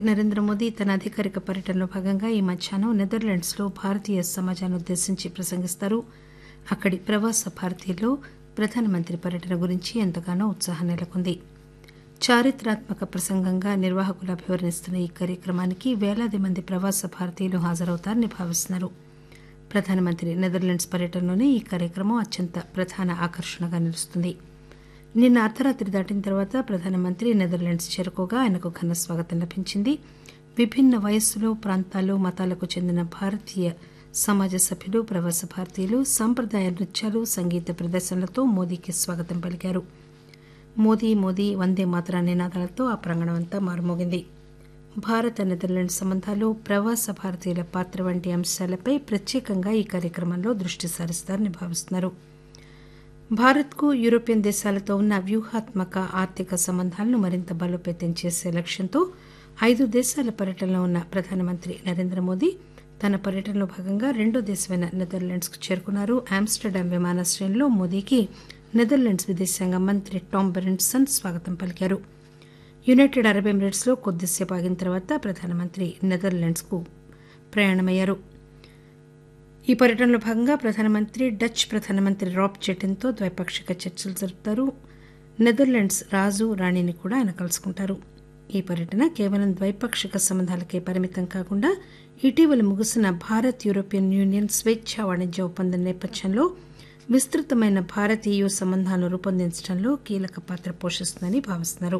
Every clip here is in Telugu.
నరేంద్ర మోదీ తన అధికారిక పర్యటనలో భాగంగా ఈ మధ్యాహ్నం నెదర్లాండ్స్ లో భారతీయ సమాజాన్ని ఉద్దేశించి ప్రసంగిస్తారు అక్కడి ప్రవాస భారతీయుల్లో ప్రధానమంత్రి పర్యటన గురించి ఎంతగానో ఉత్సాహం నెలకొంది చారిత్రాత్మక ప్రసంగంగా నిర్వాహకులు అభివర్ణిస్తున్న ఈ కార్యక్రమానికి వేలాది మంది ప్రవాస భారతీయులు హాజరవుతారని భావిస్తున్నారు ప్రధానమంత్రి నెదర్లాండ్స్ పర్యటనలోనే ఈ కార్యక్రమం అత్యంత ప్రధాన ఆకర్షణగా నిలుస్తుంది నిన్న అర్ధరాత్రి దాటిన తర్వాత ప్రధానమంత్రి నెదర్లాండ్స్ చేరుకోగా ఆయనకు ఘన స్వాగతం లభించింది విభిన్న వయస్సులు ప్రాంతాలు మతాలకు చెందిన భారతీయ సమాజ సభ్యులు ప్రవాస భారతీయులు సాంప్రదాయ నృత్యాలు సంగీత ప్రదర్శనలతో మోదీకి స్వాగతం పలికారు మోదీ మోదీ వందే మాతర నినాదాలతో ఆ ప్రాంగణం అంతా మారుమోగింది భారత నెదర్లాండ్ సంబంధాలు ప్రవాస భారతీయుల పాత్ర వంటి అంశాలపై ప్రత్యేకంగా ఈ కార్యక్రమంలో దృష్టి సారిస్తారని భావిస్తున్నారు భారత్కు యూరోపియన్ దేశాలతో ఉన్న వ్యూహాత్మక ఆర్థిక సంబంధాలను మరింత బలోపేతం చేసే లక్ష్యంతో ఐదు దేశాల పర్యటనలో ఉన్న ప్రధానమంత్రి నరేంద్ర మోదీ తన పర్యటనలో భాగంగా రెండో దేశమైన నెదర్లాండ్స్ కు చేరుకున్నారు ఆమ్స్టర్డామ్ విమానాశ్రయంలో మోదీకి నెదర్లాండ్స్ విదేశాంగ మంత్రి టామ్ బెరెన్సన్ స్వాగతం పలికారు యునైటెడ్ అరబ్ ఎమిరేట్స్ లో కొద్దిసేపు ఆగిన తర్వాత ప్రధానమంత్రి నెదర్లాండ్స్ కు ప్రయాణమయ్యారు ఈ పర్యటనలో భాగంగా ప్రధానమంత్రి డచ్ ప్రధానమంత్రి రాబ్ చెటిన్తో ద్వైపాక్షిక చర్చలు జరుపుతారు నెదర్లాండ్స్ రాజు రాణిని కూడా ఆయన కలుసుకుంటారు ఈ పర్యటన కేవలం ద్వైపాక్షిక సంబంధాలకే పరిమితం కాకుండా ఇటీవల ముగిసిన భారత్ యూరోపియన్ యూనియన్ స్వేచ్ఛా వాణిజ్య ఒప్పందం నేపథ్యంలో విస్తృతమైన భారత్ ఈయూ సంబంధాలను రూపొందించడంలో కీలక పాత్ర పోషిస్తుందని భావిస్తున్నారు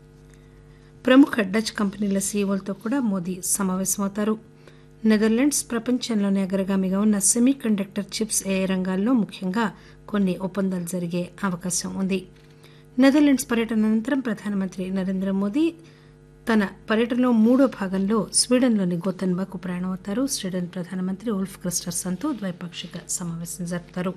ప్రముఖ డచ్ కంపెనీల సీఈఓలతో కూడా మోదీ సమావేశమవుతారు నెదర్లాండ్స్ ప్రపంచంలోనే అగ్రగామిగా ఉన్న సెమీ కండక్టర్ చిప్స్ ఏ రంగాల్లో ముఖ్యంగా కొన్ని ఒప్పందాలు జరిగే అవకాశం ఉంది నెదర్లాండ్స్ పర్యటన అనంతరం ప్రధానమంత్రి నరేంద్ర మోదీ తన పర్యటనలో మూడో భాగంలో స్వీడన్లోని గోతన్బాకు ప్రయాణమవుతారు స్వీడన్ ప్రధానమంత్రి ఉల్ఫ్ క్రిస్టర్సన్తో ద్వైపాక్షిక సమావేశం జరుపుతారు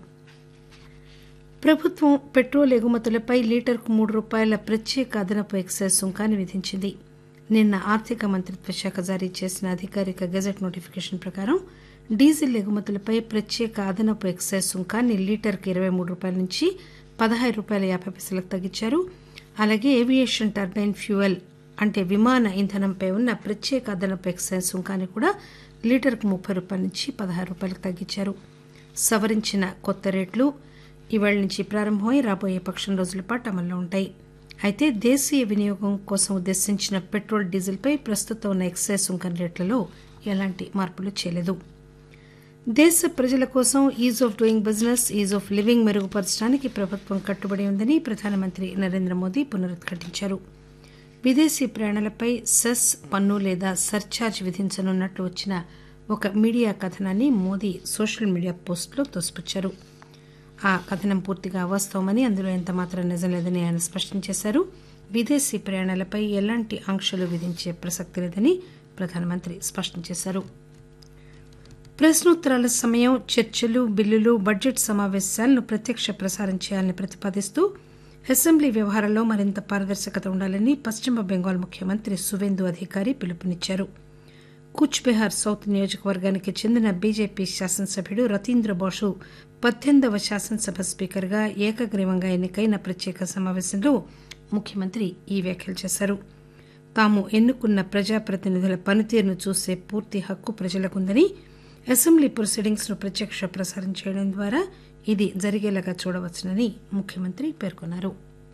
ప్రభుత్వం పెట్రోల్ ఎగుమతులపై లీటర్కు మూడు రూపాయల ప్రత్యేక అదనపు ఎక్సైజ్ సుంకాన్ని విధించింది నిన్న ఆర్థిక మంత్రిత్వ శాఖ జారీ చేసిన అధికారిక గెజెట్ నోటిఫికేషన్ ప్రకారం డీజిల్ ఎగుమతులపై ప్రత్యేక అదనపు ఎక్సైజ్ సుంకాన్ని లీటర్కు ఇరవై మూడు రూపాయల నుంచి పదహారు రూపాయల యాభై పైసలకు తగ్గించారు అలాగే ఏవియేషన్ టర్బైన్ ఫ్యూయల్ అంటే విమాన ఇంధనంపై ఉన్న ప్రత్యేక అదనపు ఎక్సైజ్ సుంకాన్ని కూడా లీటర్కు ముప్పై రూపాయల నుంచి పదహారు రూపాయలకు తగ్గించారు సవరించిన కొత్త రేట్లు ఇవాళ నుంచి ప్రారంభమై రాబోయే పక్షం రోజుల పాటు అమల్లో ఉంటాయి అయితే దేశీయ వినియోగం కోసం ఉద్దేశించిన పెట్రోల్ డీజిల్పై ప్రస్తుతం ఉన్న ఎక్సైజ్ సుంకం రేట్లలో ఎలాంటి మార్పులు చేయలేదు దేశ ప్రజల కోసం ease of doing business ease of living మెరుగుపరచడానికి ప్రభుత్వం కట్టుబడి ఉందని ప్రధానమంత్రి నరేంద్ర మోదీ పునరుద్ఘాటించారు విదేశీ ప్రయాణాలపై సెస్ పన్ను లేదా సర్ఛార్జ్ విధించనున్నట్లు వచ్చిన ఒక మీడియా కథనాన్ని మోదీ సోషల్ మీడియా పోస్టులో తోసిపుచ్చారు ఆ కథనం పూర్తిగా అవాస్తవమని అందులో ఎంత మాత్రం నిజం లేదని ఆయన స్పష్టం చేశారు విదేశీ ప్రయాణాలపై ఎలాంటి ఆంక్షలు విధించే ప్రసక్తి లేదని ప్రధానమంత్రి స్పష్టం చేశారు ప్రశ్నోత్తరాల సమయం చర్చలు బిల్లులు బడ్జెట్ సమావేశాలను ప్రత్యక్ష ప్రసారం చేయాలని ప్రతిపాదిస్తూ అసెంబ్లీ వ్యవహారాల్లో మరింత పారదర్శకత ఉండాలని పశ్చిమ బెంగాల్ ముఖ్యమంత్రి సువేందు అధికారి పిలుపునిచ్చారు కూచ్ బెహార్ సౌత్ నియోజకవర్గానికి చెందిన బీజేపీ శాసనసభ్యుడు రతీంద్ర బాసు పద్దెనిమిదవ శాసనసభ స్పీకర్గా ఏకగ్రీవంగా ఎన్నికైన ప్రత్యేక సమావేశంలో ముఖ్యమంత్రి ఈ వ్యాఖ్యలు చేశారు తాము ఎన్నుకున్న ప్రజాప్రతినిధుల పనితీరును చూసే పూర్తి హక్కు ప్రజలకుందని అసెంబ్లీ ప్రొసీడింగ్స్ ను ప్రత్యక్ష ప్రసారం చేయడం ద్వారా ఇది జరిగేలాగా చూడవచ్చునని ముఖ్యమంత్రి పేర్కొన్నారు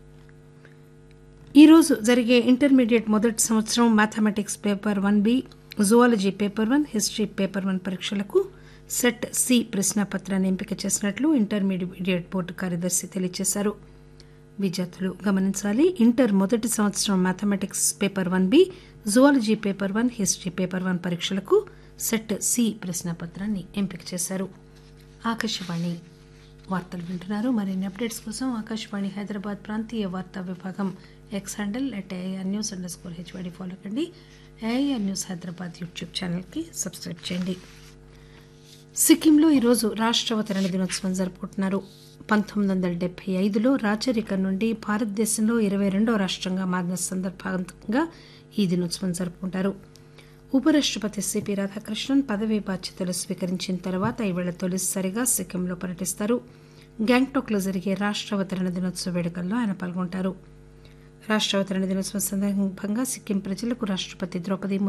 ఈరోజు జరిగే ఇంటర్మీడియట్ మొదటి సంవత్సరం mathematics paper one B zoology paper one history paper one పరీక్షలకు సెట్ సి ప్రశ్నాపత్రాన్ని ఎంపిక చేసినట్లు ఇంటర్మీడియట్ బోర్డు కార్యదర్శి తెలియజేశారు విద్యార్థులు గమనించాలి ఇంటర్ మొదటి సంవత్సరం mathematics paper one B zoology paper one history paper one పరీక్షలకు సెట్ సి ప్రశ్నాపత్రాన్ని ఎంపిక చేశారు ఆకాశవాణి వార్తలు వింటున్నారు మరిన్ని అప్డేట్స్ కోసం ఆకాశవాణి హైదరాబాద్ ప్రాంతీయ వార్తా విభాగం X handle at AIR news under score HYD follow కండి ఏఐఆర్ న్యూస్ హైదరాబాద్ యూట్యూబ్ ఛానల్కి సబ్స్క్రైబ్ చేయండి సిక్కింలో ఈరోజు రాష్ట్ర అవతరణ దినోత్సవం జరుపుకుంటున్నారు పంతొమ్మిది వందల డెబ్బై ఐదులో రాచరికం నుండి భారతదేశంలో ఇరవై రెండో రాష్ట్రంగా మారిన సందర్భంగా ఈ దినోత్సవం జరుపుకుంటారు ఉపరాష్టపతి సిపి రాధాకృష్ణన్ పదవీ బాధ్యతలు స్వీకరించిన తర్వాత ఈవేళ తొలిసారిగా సిక్కింలో పర్యటిస్తారు గ్యాంగ్టాక్లో జరిగే రాష్ట్ర అవతరణ దినోత్సవ వేడుకల్లో ఆయన పాల్గొంటారు రాష్ట్ర అవతరణ దినోత్సవం సందర్భంగా సిక్కిం ప్రజలకు రాష్టపతి ద్రౌపది